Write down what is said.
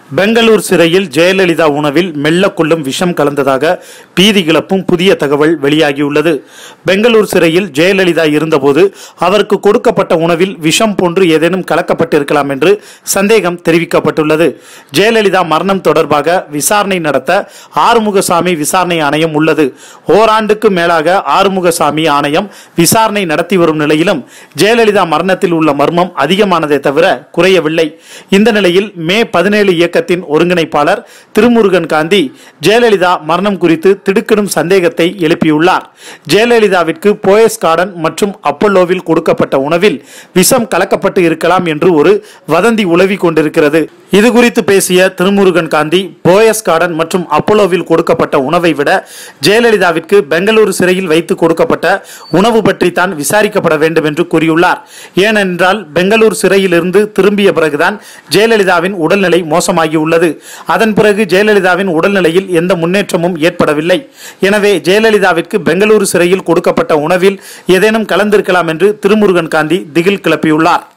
பெங்களூர் சிறையில் ஜெயலலிதா உணவில் மெல்ல கொள்ளும் விஷம் கலந்ததாக பீதி கிளப்பும் புதிய தகவல் வெளியாகியுள்ளது பெங்களூர் சிறையில் ஜெயலலிதா இருந்தபோது அவருக்கு கொடுக்கப்பட்ட உணவில் விஷம் போன்று ஏதேனும் கலக்கப்பட்டிருக்கலாம் என்று சந்தேகம் தெரிவிக்கப்பட்டுள்ளது ஜெயலலிதா மரணம் தொடர்பாக விசாரணை நடத்த ஆறுமுகசாமி விசாரணை ஆணையம் உள்ளது ஓராண்டுக்கு மேலாக ஆறுமுகசாமி ஆணையம் விசாரணை நடத்தி வரும் நிலையிலும் ஜெயலலிதா மரணத்தில் உள்ள மர்மம் அதிகமானதே தவிர குறையவில்லை இந்த நிலையில் மே பதினேழு இயக்கத்தின் ஒருங்கிணைப்பாளர் திருமுருகன் காந்தி ஜெயலலிதா மரணம் குறித்து திடுக்கிடும் சந்தேகத்தை எழுப்பியுள்ளார் ஜெயலலிதாவிற்கு போயஸ் கார்டன் மற்றும் அப்பல்லோவில் கொடுக்கப்பட்ட உணவில் விஷம் கலக்கப்பட்டு இருக்கலாம் என்று ஒரு வதந்தி உலவி கொண்டிருக்கிறது இது குறித்து பேசிய திருமுருகன் காந்தி போயஸ் கார்டன் மற்றும் அப்பல்லோவில் கொடுக்கப்பட்ட உணவை விட ஜெயலலிதாவிற்கு பெங்களூரு சிறையில் வைத்து கொடுக்கப்பட்ட உணவு பற்றி தான் விசாரிக்கப்பட வேண்டும் என்று கூறியுள்ளார் ஏனென்றால் பெங்களூர் சிறையிலிருந்து திரும்பிய பிறகுதான் ஜெயலலிதாவின் உடல்நிலை மோசமாகியுள்ளது அதன் பிறகு ஜெயலலிதாவின் உடல்நிலையில் எந்த முன்னேற்றமும் ஏற்படவில்லை எனவே ஜெயலலிதாவிற்கு பெங்களூரு சிறையில் கொடுக்கப்பட்ட உணவில் ஏதேனும் கலந்திருக்கலாம் என்று திருமுருகன் காந்தி திகில் கிளப்பியுள்ளார்